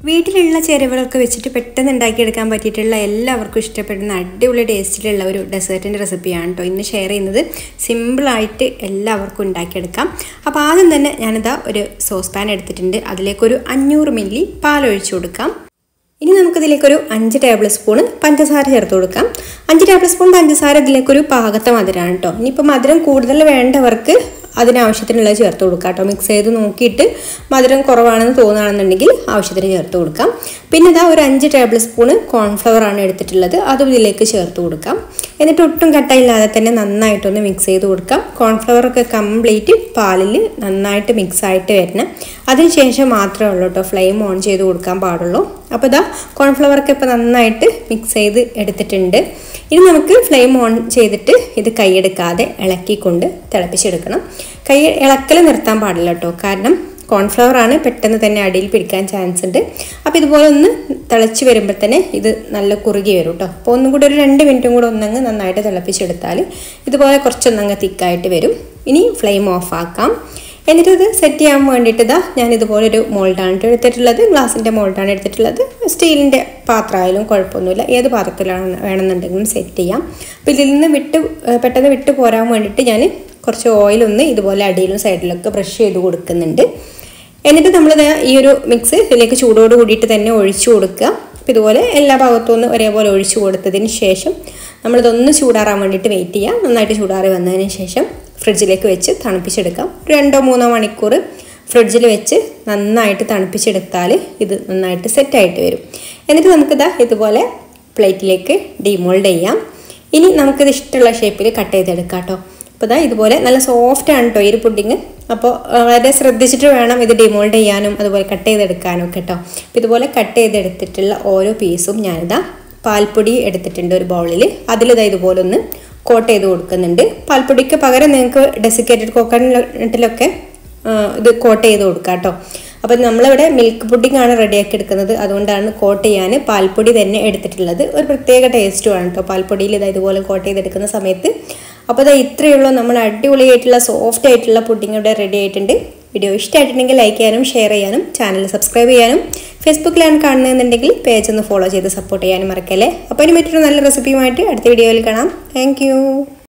വീട്ടിലുള്ള ചേരുവകളൊക്കെ വെച്ചിട്ട് പെട്ടെന്ന് ഉണ്ടാക്കിയെടുക്കാൻ പറ്റിയിട്ടുള്ള എല്ലാവർക്കും ഇഷ്ടപ്പെടുന്ന അടിപൊളി ടേസ്റ്റിലുള്ള ഒരു ഡെസേർട്ടിൻ്റെ റെസിപ്പിയാണ് കേട്ടോ ഇന്ന് ഷെയർ ചെയ്യുന്നത് സിമ്പിളായിട്ട് എല്ലാവർക്കും ഉണ്ടാക്കിയെടുക്കാം അപ്പോൾ ആദ്യം തന്നെ ഞാനിതാ ഒരു സോസ് പാൻ എടുത്തിട്ടുണ്ട് അതിലേക്കൊരു അഞ്ഞൂറ് മില്ലി പാൽ ഒഴിച്ചു കൊടുക്കാം ഇനി നമുക്കിതിലേക്കൊരു അഞ്ച് ടേബിൾ സ്പൂൺ പഞ്ചസാര ചേർത്ത് കൊടുക്കാം അഞ്ച് ടേബിൾ സ്പൂൺ പഞ്ചസാര ഇതിലേക്കൊരു പാകത്തെ മധുരമാണ് കേട്ടോ ഇനിയിപ്പോൾ മധുരം കൂടുതൽ വേണ്ടവർക്ക് അതിനാവശ്യത്തിനുള്ളത് ചേർത്ത് കൊടുക്കാം കേട്ടോ മിക്സ് ചെയ്ത് നോക്കിയിട്ട് മധുരം കുറവാണെന്ന് തോന്നുകയാണെന്നുണ്ടെങ്കിൽ ആവശ്യത്തിന് ചേർത്ത് കൊടുക്കാം പിന്നെ ഇതാ ഒരു അഞ്ച് ടേബിൾ സ്പൂണ് കോൺഫ്ലവർ ആണ് എടുത്തിട്ടുള്ളത് അതും ഇതിലേക്ക് ചേർത്ത് കൊടുക്കാം എന്നിട്ട് ഒട്ടും കട്ടയില്ലാതെ തന്നെ നന്നായിട്ടൊന്ന് മിക്സ് ചെയ്ത് കൊടുക്കാം കോൺഫ്ലവർ ഒക്കെ കംപ്ലീറ്റ് പാലിൽ നന്നായിട്ട് മിക്സ് ആയിട്ട് വരണം അതിനുശേഷം മാത്രമേ ഉള്ളൂ കേട്ടോ ഫ്ലെയിം ഓൺ ചെയ്ത് കൊടുക്കാൻ പാടുള്ളൂ അപ്പോൾ ഇതാ കോൺഫ്ലവറൊക്കെ ഇപ്പോൾ നന്നായിട്ട് മിക്സ് ചെയ്ത് എടുത്തിട്ടുണ്ട് ഇനി നമുക്ക് ഫ്ലെയിം ഓൺ ചെയ്തിട്ട് ഇത് കൈയെടുക്കാതെ ഇളക്കിക്കൊണ്ട് തിളപ്പിച്ചെടുക്കണം കൈ ഇളക്കൽ നിർത്താൻ പാടില്ല കേട്ടോ കാരണം കോൺഫ്ലവർ ആണ് പെട്ടെന്ന് തന്നെ അടിയിൽ പിടിക്കാൻ ചാൻസ് ഉണ്ട് അപ്പോൾ ഇതുപോലെ ഒന്ന് തിളച്ച് വരുമ്പോൾ തന്നെ ഇത് നല്ല കുറുകി വരും കേട്ടോ അപ്പോൾ ഒന്നും കൂടി ഒരു രണ്ട് മിനിറ്റും കൂടെ ഒന്നങ്ങ് നന്നായിട്ട് തിളപ്പിച്ചെടുത്താൽ ഇതുപോലെ കുറച്ചൊന്നങ്ങ് തിക്കായിട്ട് വരും ഇനി ഫ്ലെയിം ഓഫ് ആക്കാം എന്നിട്ട് ഇത് സെറ്റ് ചെയ്യാൻ വേണ്ടിയിട്ട് ഇതാ ഞാൻ ഇതുപോലെ ഒരു മോൾഡാണ് എടുത്തിട്ടുള്ളത് ഗ്ലാസിൻ്റെ മോൾഡാണ് എടുത്തിട്ടുള്ളത് സ്റ്റീലിൻ്റെ പാത്രമായാലും കുഴപ്പമൊന്നുമില്ല ഏത് പാത്രത്തിലാണ് വേണമെന്നുണ്ടെങ്കിലും സെറ്റ് ചെയ്യാം അപ്പോൾ ഇതിൽ നിന്ന് വിട്ട് പെട്ടെന്ന് വിട്ട് പോരാൻ വേണ്ടിയിട്ട് ഞാൻ കുറച്ച് ഓയിലൊന്ന് ഇതുപോലെ അടിയിലും സൈഡിലൊക്കെ ബ്രഷ് ചെയ്ത് കൊടുക്കുന്നുണ്ട് എന്നിട്ട് നമ്മൾ ഈ ഒരു മിക്സ് ഇതിലേക്ക് ചൂടോട് കൂടിയിട്ട് തന്നെ ഒഴിച്ചു കൊടുക്കുക അപ്പോൾ ഇതുപോലെ എല്ലാ ഭാഗത്തും ഒന്ന് ഒരേപോലെ ഒഴിച്ചു കൊടുത്തതിന് ശേഷം നമ്മളിതൊന്ന് ചൂടാറാൻ വേണ്ടിയിട്ട് വെയിറ്റ് ചെയ്യുക നന്നായിട്ട് ചൂടാറി വന്നതിന് ശേഷം ഫ്രിഡ്ജിലേക്ക് വെച്ച് തണുപ്പിച്ചെടുക്കാം രണ്ടോ മൂന്നോ മണിക്കൂർ ഫ്രിഡ്ജിൽ വെച്ച് നന്നായിട്ട് തണുപ്പിച്ചെടുത്താൽ ഇത് നന്നായിട്ട് സെറ്റായിട്ട് വരും എന്നിട്ട് നമുക്കിതാ ഇതുപോലെ പ്ലേറ്റിലേക്ക് ഡിമോൾഡ് ചെയ്യാം ഇനി നമുക്കിത് ഇഷ്ടമുള്ള ഷേപ്പിൽ കട്ട് ചെയ്തെടുക്കാം കേട്ടോ അപ്പോൾ ഇതാ ഇതുപോലെ നല്ല സോഫ്റ്റ് ആണ് കേട്ടോ ഈ ഒരു പുഡിങ് അപ്പോൾ വളരെ ശ്രദ്ധിച്ചിട്ട് വേണം ഇത് ഡിമോൾഡ് ചെയ്യാനും അതുപോലെ കട്ട് ചെയ്തെടുക്കാനും ഒക്കെ കേട്ടോ അപ്പോൾ ഇതുപോലെ കട്ട് ചെയ്തെടുത്തിട്ടുള്ള ഓരോ പീസും ഞാനിതാ പാൽപ്പൊടി എടുത്തിട്ടുണ്ട് ഒരു ബൗളിൽ അതിലിതാ ഇതുപോലെ ഒന്ന് കോട്ട് ചെയ്ത് കൊടുക്കുന്നുണ്ട് പാൽപ്പൊടിക്ക് പകരം നിങ്ങൾക്ക് ഡെസിക്കേറ്റഡ് കോക്കനട്ടിലൊക്കെ ഇത് കോട്ട് ചെയ്ത് കൊടുക്കാം കേട്ടോ അപ്പോൾ നമ്മളിവിടെ മിൽക്ക് പുഡിംഗ് ആണ് റെഡിയാക്കി എടുക്കുന്നത് അതുകൊണ്ടാണ് കോട്ട് ചെയ്യാൻ പാൽപ്പൊടി തന്നെ എടുത്തിട്ടുള്ളത് ഒരു പ്രത്യേക ടേസ്റ്റുമാണ് കേട്ടോ പാൽപ്പൊടിയിൽ ഇത് ഇതുപോലെ കോട്ട് ചെയ്തെടുക്കുന്ന സമയത്ത് അപ്പോൾ ഇതാ ഇത്രയേ ഉള്ളൂ നമ്മൾ അടിപൊളിയായിട്ടുള്ള സോഫ്റ്റ് ആയിട്ടുള്ള പുഡിംഗ് ഇവിടെ റെഡി ആയിട്ടുണ്ട് വീഡിയോ ഇഷ്ടമായിട്ടുണ്ടെങ്കിൽ ലൈക്ക് ചെയ്യാനും ഷെയർ ചെയ്യാനും ചാനൽ സബ്സ്ക്രൈബ് ചെയ്യാനും ഫേസ്ബുക്കിലാണ് കാണുന്നതെന്നുണ്ടെങ്കിൽ പേജ് ഒന്ന് ഫോളോ ചെയ്ത് സപ്പോർട്ട് ചെയ്യാനും മറക്കല്ലേ അപ്പോൾ ഇനി മറ്റൊരു നല്ല റെസിപ്പിയുമായിട്ട് അടുത്ത വീഡിയോയിൽ കാണാം താങ്ക്